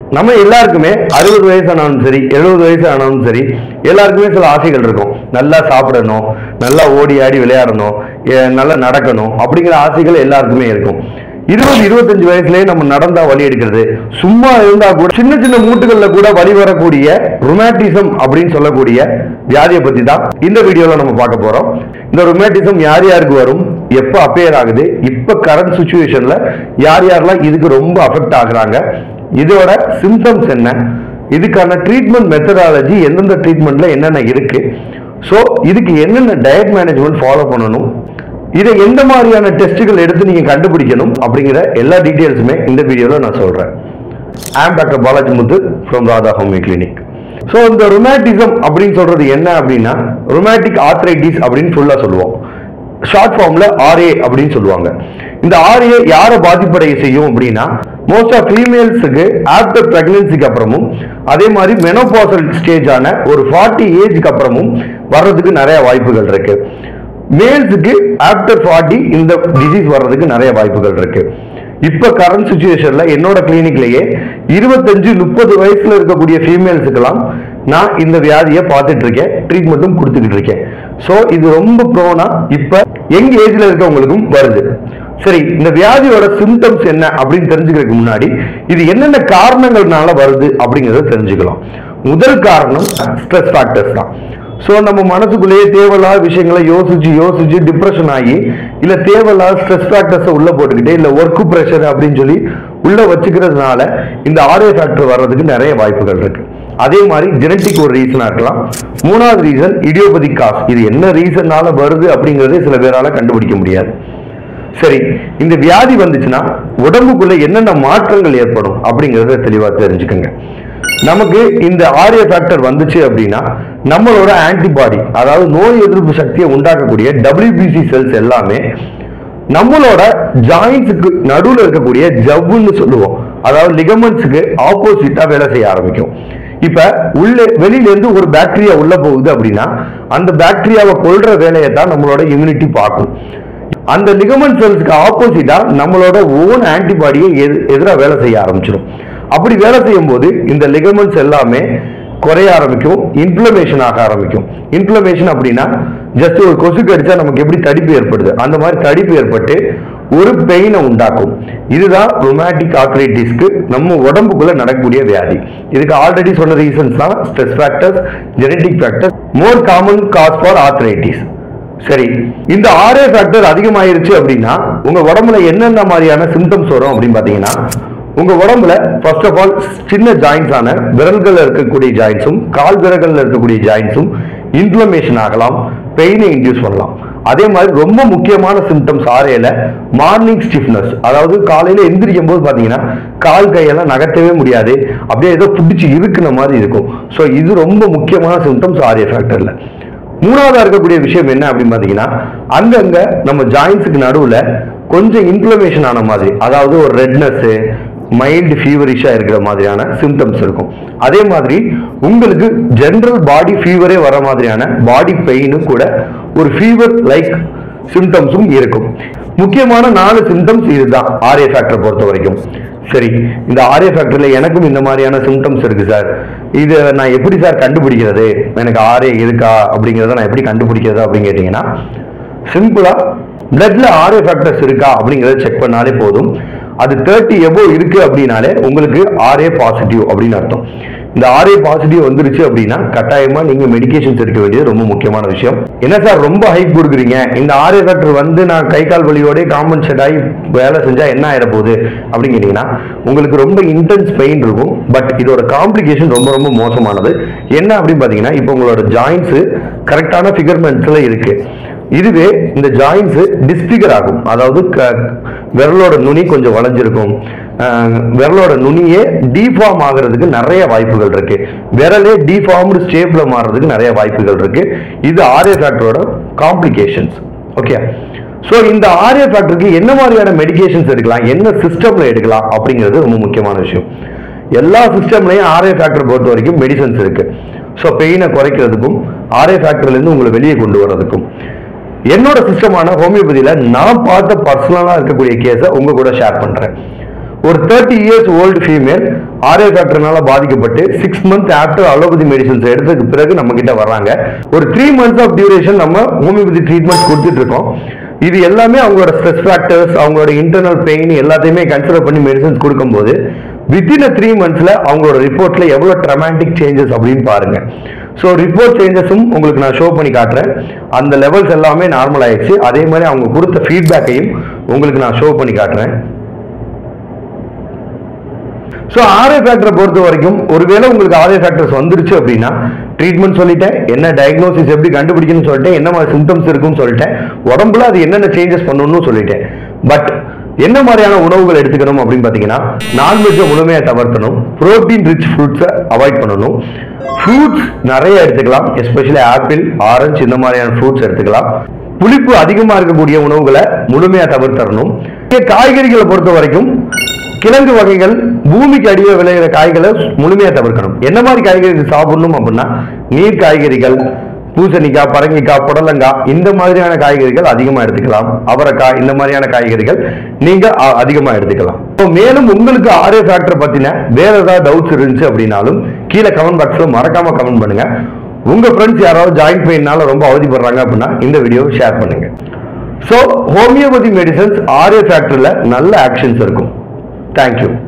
நம்ம எல்லாருக்குமே அறுபது வயசு ஆனாலும் சரி எழுபது வயசு ஆனாலும் சரி எல்லாருக்குமே சில ஆசைகள் இருக்கும் நல்லா சாப்பிடணும் நல்லா ஓடி ஆடி விளையாடணும் எ- நல்லா நடக்கணும் அப்படிங்கிற ஆசைகள் எல்லாருக்குமே இருக்கும் இருபது இருபத்தஞ்சு வயசுலயே நம்ம நடந்தா வலி எடுக்கிறது சும்மா இருந்தா கூட சின்ன சின்ன மூட்டுகள்ல கூட வலி வரக்கூடிய ருமேட்டிசம் அப்படின்னு சொல்லக்கூடிய வியாதியை பத்தி தான் இந்த வீடியோல நம்ம பார்க்க போறோம் இந்த ருமேட்டிசம் யார் யாருக்கு வரும் எப்ப அப்பேர் ஆகுது இப்ப கரண்ட் சுச்சுவேஷன்ல யார் யாரெல்லாம் இதுக்கு ரொம்ப அஃபெக்ட் ஆகுறாங்க இதோட சிம்டம்ஸ் என்ன இதுக்கான ட்ரீட்மெண்ட் மெத்தடாலஜி எந்தெந்த ட்ரீட்மெண்ட்ல என்னென்ன இருக்கு ஸோ இதுக்கு என்னென்ன டயட் மேனேஜ்மெண்ட் ஃபாலோ பண்ணணும் இதை எந்த மாதிரியான டெஸ்ட்டுகள் எடுத்து நீங்க கண்டுபிடிக்கணும் அப்படிங்கிற எல்லா டீட்டெயில்ஸுமே இந்த வீடியோல நான் சொல்றேன் I'm doctor Balaji Muthu from Radha homeo clinic so இந்த ருமேட்டிசம் அப்படின்னு சொல்றது என்ன அப்படின்னா ருமேட்டிக் ஆர்த்ரைட்டிஸ் அப்படின்னு ஃபுல்லா சொல்லுவோம் ஷார்ட் ஃபார்ம்ல ஆர்ஏ அப்படின்னு சொல்லுவாங்க இந்த ஆர்ஏ யாரை பாதிப்படைய செய்யும் அப்படின்னா மோஸ்ட் ஆஃப் ஃபீமேல்ஸுக்கு ஆஃப்டர் பிரெக்னன்சிக்கு அப்புறமும் அதே மாதிரி மெனோபாசல் ஸ்டேஜான ஒரு ஃபார்ட்டி ஏஜ்க்கு அப்புறமும் வர்றதுக்கு நிறைய வாய்ப்புகள் இருக்கு மேல்ஸுக்கு ஆஃப்டர் ஃபார்ட்டி இந்த டிசீஸ் வர்றதுக்கு நிறைய வாய்ப்புகள் இருக்கு இப்ப கரண்ட் சுச்சுவேஷன்ல என்னோட கிளினிக்லயே இருபத்தஞ்சு முப்பது வயசுல இருக்கக்கூடிய ஃபீமேல்ஸுக்கெல்லாம் நான் இந்த வியாதியை பார்த்துட்டு இருக்கேன் ட்ரீட்மெண்ட்டும் கொடுத்துக்கிட்டு இருக்கேன் ஸோ இது ரொம்ப ப்ரோனா இப்ப எங்க ஏஜ்ல இருக்கவங்களுக்கும் வருது சரி இந்த வியாதியோட சிம்டம்ஸ் என்ன அப்படின்னு தெரிஞ்சுக்கிறதுக்கு முன்னாடி இது என்னென்ன காரணங்கள்னால வருது அப்படிங்கறத தெரிஞ்சுக்கலாம் முதல் காரணம் ஸ்ட்ரெஸ் ஃபேக்டர்ஸ் தான் ஸோ நம்ம மனசுக்குள்ளேயே தேவையில்லாத விஷயங்களை யோசிச்சு யோசிச்சு டிப்ரெஷன் ஆகி இல்ல தேவையில்லாத ஸ்ட்ரெஸ் ஃபேக்டர்ஸை உள்ள போட்டுக்கிட்டே இல்ல ஒர்க் ப்ரெஷர் அப்படின்னு சொல்லி உள்ள வச்சுக்கிறதுனால இந்த ஆர்ஏ ஃபேக்டர் வர்றதுக்கு நிறைய வாய்ப்புகள் இருக்கு அதே மாதிரி ஜெனட்டிக் ஒரு ரீசனா இருக்கலாம் மூணாவது ரீசன் இடியோபதிக் காஸ் இது என்ன ரீசன்னால வருது அப்படிங்கறதே சில பேரால கண்டுபிடிக்க முடியாது சரி இந்த வியாதி வந்துச்சுன்னா உடம்புக்குள்ள என்னென்ன மாற்றங்கள் ஏற்படும் அப்படிங்கறத தெளிவா தெரிஞ்சுக்கோங்க நமக்கு இந்த ஆரிய ஃபேக்டர் வந்துச்சு அப்படின்னா நம்மளோட ஆன்டிபாடி அதாவது நோய் எதிர்ப்பு சக்தியை உண்டாக்கக்கூடிய WBC செல்ஸ் எல்லாமே நம்மளோட ஜாயின்ஸுக்கு நடுவுல இருக்கக்கூடிய ஜவ்வுன்னு சொல்லுவோம் அதாவது லிகமெண்ட்ஸுக்கு ஆப்போசிட்டா வேலை செய்ய ஆரம்பிக்கும் இப்ப உள்ள வெளியில இருந்து ஒரு பாக்டீரியா உள்ள போகுது அப்படின்னா அந்த பாக்டீரியாவை கொல்ற வேலையை தான் நம்மளோட இம்யூனிட்டி பார்க்கும் அந்த லிகமெண்ட் செல்ஸ்க்கு ஆப்போசிட்டா நம்மளோட ஓன் ஆன்டிபாடியை எதிராக வேலை செய்ய ஆரம்பிச்சிடும் அப்படி வேலை செய்யும் போது இந்த லிகமெண்ட்ஸ் எல்லாமே குறைய ஆரம்பிக்கும் இன்ஃப்ளமேஷன் ஆக ஆரம்பிக்கும் இன்ஃப்ளமேஷன் அப்படின்னா ஜஸ்ட் ஒரு கொசு கடிச்சா நமக்கு எப்படி தடிப்பு ஏற்படுது அந்த மாதிரி தடிப்பு ஏற்பட்டு ஒரு பெயினை உண்டாக்கும் இதுதான் ரொமாட்டிக் ஆர்த்ரைட்டிஸ்க்கு நம்ம உடம்புக்குள்ள நடக்கக்கூடிய வியாதி இதுக்கு ஆல்ரெடி சொன்ன ரீசன்ஸ் தான் stress factors genetic factors more common cause for arthritis சரி இந்த ஆர்ஏ ஃபேக்டர் அதிகமாயிருச்சு அப்படின்னா உங்க உடம்புல என்னென்ன மாதிரியான சிம்டம்ஸ் வரும் அப்படின்னு பாத்தீங்கன்னா உங்க உடம்புல ஃபர்ஸ்ட் ஆஃப் ஆல் சின்ன ஜாயின்ஸ் ஆன விரல்கள்ல இருக்கக்கூடிய ஜாயின்ஸும் கால் விரல்கள்ல இருக்கக்கூடிய ஜாயின்ஸும் இன்ஃப்ளமேஷன் ஆகலாம் பெயினை இன்டியூஸ் பண்ணலாம் அதே மாதிரி ரொம்ப முக்கியமான சிம்டம்ஸ் ஆர்ஏல மார்னிங் ஸ்டிஃப்னஸ் அதாவது காலையில எந்திரிக்கும் போது பாத்தீங்கன்னா கால் கையெல்லாம் நகர்த்தவே முடியாது அப்படியே ஏதோ பிடிச்சி இருக்குன மாதிரி இருக்கும் ஸோ இது ரொம்ப முக்கியமான சிம்டம்ஸ் ஆர்ஏ ஃபேக்டர்ல மூணாவதா இருக்கக்கூடிய விஷயம் என்ன அப்படின்னு பாத்தீங்கன்னா அங்கங்க நம்ம ஜாயின்ஸுக்கு நடுவுல கொஞ்சம் இன்ஃப்ளமேஷன் ஆன மாதிரி அதாவது ஒரு ரெட்னஸ் மைல்டு ஃபீவரிஷா இருக்கிற மாதிரியான சிம்டம்ஸ் இருக்கும் அதே மாதிரி உங்களுக்கு ஜென்ரல் பாடி ஃபீவரே வர மாதிரியான பாடி பெயினும் கூட ஒரு ஃபீவர் லைக் சிம்டம்ஸும் இருக்கும் முக்கியமான நாலு சிம்டம்ஸ் இதுதான் ஆர்ஏ ஃபேக்டரை பொறுத்த வரைக்கும் சரி இந்த ஆர்ஏ ஃபேக்டர்ல எனக்கும் இந்த மாதிரியான சிம்டம்ஸ் இருக்கு சார் இதை நான் எப்படி சார் கண்டுபிடிக்கிறது எனக்கு ஆர்ஏ இருக்கா அப்படிங்கிறத நான் எப்படி கண்டுபிடிக்கிறது அப்படின்னு கேட்டீங்கன்னா சிம்பிளா பிளட்ல ஆர்ஏ ஃபேக்டர்ஸ் இருக்கா அப்படிங்கறத செக் பண்ணாலே போதும் அது தேர்ட்டி எபோ இருக்கு அப்படின்னாலே உங்களுக்கு ஆர்ஏ பாசிட்டிவ் அப்படின்னு அர்த்தம் இந்த ஆர்ஏ பாசிட்டிவ் வந்துருச்சு அப்படின்னா கட்டாயமா நீங்க மெடிகேஷன்ஸ் எடுக்க வேண்டியது ரொம்ப முக்கியமான விஷயம் என்ன சார் ரொம்ப ஹைப் கொடுக்குறீங்க இந்த ஆர்ஏ ஃபேக்டர் வந்து நான் கை கால் வலியோட காம்பன்சேட் ஆகி வேலை செஞ்சா என்ன ஆயிட போகுது அப்படின்னு கேட்டீங்கன்னா உங்களுக்கு ரொம்ப இன்டென்ஸ் பெயின் இருக்கும் பட் இதோட காம்ப்ளிகேஷன் ரொம்ப ரொம்ப மோசமானது என்ன அப்படின்னு பாத்தீங்கன்னா இப்போ உங்களோட ஜாயின்ஸ் கரெக்டான ஃபிகர்மெண்ட்ஸ்ல இருக்கு இதுவே இந்த ஜாயின்ஸ் டிஸ்பிகர் ஆகும் அதாவது க- விரலோட நுனி கொஞ்சம் வளைஞ்சிருக்கும் அஹ், விரலோட நுனியே டிஃபார்ம் ஆகிறதுக்கு நிறைய வாய்ப்புகள் இருக்கு விரலே டிஃபார்ம்டு ஸ்டேப்ல மாறுறதுக்கு நிறைய வாய்ப்புகள் இருக்கு இது ஆர்ஏ ஃபேக்டரோட காம்ப்ளிகேஷன்ஸ் ஓகே ஸோ இந்த ஆர்ஏ ஃபேக்டருக்கு என்ன மாதிரியான மெடிகேஷன்ஸ் எடுக்கலாம் என்ன சிஸ்டம்ல எடுக்கலாம் அப்படிங்கிறது ரொம்ப முக்கியமான விஷயம் எல்லா சிஸ்டம்லையும் ஆர்ஏ ஃபேக்டர் பொறுத்த வரைக்கும் மெடிசன்ஸ் இருக்கு ஸோ பெயினை குறைக்கிறதுக்கும் ஆர்ஏ ஃபேக்டர்லேருந்து உங்களை வெளியே கொண்டு வர்றதுக்கும் என்னோட சிஸ்டமான ஹோமியோபதியில நான் பார்த்த பர்சனலா இருக்கக்கூடிய கேஸை உங்க கூட ஷேர் பண்றேன் ஒரு thirty years old female RA ஃபேக்டர்னால பாதிக்கப்பட்டு six month after allopathy medicines எடுத்ததுக்கு பிறகு நம்ம கிட்ட வர்றாங்க ஒரு த்ரீ மந்த்ஸ் ஆஃப் டியூரேஷன் நம்ம ஹோமியோபதி ட்ரீட்மெண்ட் கொடுத்துட்டு இருக்கோம் இது எல்லாமே அவங்களோட ஸ்ட்ரெஸ் ஃபேக்டர்ஸ் அவங்களோட இன்டர்னல் பெயின் எல்லாத்தையுமே கன்சிடர் பண்ணி மெடிசன்ஸ் கொடுக்கும்போது வித்தின் அ த்ரீ மந்த்ஸ்ல அவங்களோட ரிப்போர்ட்ல எவ்வளோ ட்ரமாட்டிக் சேஞ்சஸ் அப்படின்னு பாருங்க ஸோ ரிப்போர்ட் சேஞ்சஸும் உங்களுக்கு நான் ஷோ பண்ணி காட்டுறேன் அந்த லெவல்ஸ் எல்லாமே நார்மல் ஆயிடுச்சு அதே மாதிரி அவங்க கொடுத்த ஃபீட்பேக்கையும் உங்களுக்கு நான் ஷோ பண்ணி காட்டுறேன் ஸோ ஆர்ஏ ஃபேக்டரை பொறுத்த வரைக்கும் ஒருவேளை உங்களுக்கு ஆர்ஏ ஃபேக்டர்ஸ் வந்துருச்சு அப்படின்னா ட்ரீட்மெண்ட் சொல்லிட்டேன் என்ன டயக்னோசிஸ் எப்படி கண்டுபிடிக்கணும்னு சொல்லிட்டேன் என்ன மாதிரி சிம்டம்ஸ் இருக்குன்னு சொல்லிட்டேன் உடம்புல அது என்னென்ன சேஞ்சஸ் பண்ணணும்னு சொல்லிட்டேன் பட் என்ன மாதிரியான உணவுகள் எடுத்துக்கணும் அப்படின்னு பார்த்தீங்கன்னா நான்வெஜ்ஜை முழுமையாக தவிர்த்தணும் புரோட்டீன் ரிச் ஃப்ரூட்ஸை அவாய்ட் பண்ணணும் ஃப்ரூட்ஸ் நிறைய எடுத்துக்கலாம் எஸ்பெஷலி ஆப்பிள் ஆரஞ்சு இந்த மாதிரியான ஃப்ரூட்ஸ் எடுத்துக்கலாம் புளிப்பு அதிகமாக இருக்கக்கூடிய உணவுகளை முழுமையாக தவிர்த்தரணும் காய்கறிகளை பொறுத்த வரைக்கும் கிழங்கு வகைகள் பூமிக்கு அடியே விளையிற காய்களை முழுமையா தவிர்க்கணும் என்ன மாதிரி காய்கறிகள் சாப்பிடணும் அப்படின்னா நீர் காய்கறிகள் பூசணிக்காய் பரங்கிக்காய் புடலங்காய் இந்த மாதிரியான காய்கறிகள் அதிகமா எடுத்துக்கலாம் அவரைக்காய் இந்த மாதிரியான காய்கறிகள் நீங்க அ- அதிகமா எடுத்துக்கலாம் இப்போ மேலும் உங்களுக்கு ஆரே ஃபேக்டர் பத்தின வேற ஏதாவது டவுட்ஸ் இருந்துச்சு அப்படின்னாலும் கீழே கமெண்ட் பாக்ஸ்ல மறக்காம கமெண்ட் பண்ணுங்க உங்க ஃப்ரெண்ட்ஸ் யாராவது ஜாயிண்ட் பெயின்னால ரொம்ப அவதிப்படுறாங்க அப்படின்னா இந்த வீடியோவை ஷேர் பண்ணுங்க ஸோ ஹோமியோபதி மெடிசன்ஸ் ஆர்ஏ ஃபேக்டரியில் நல்ல ஆக்ஷன்ஸ் இருக்கும் தேங்க்யூ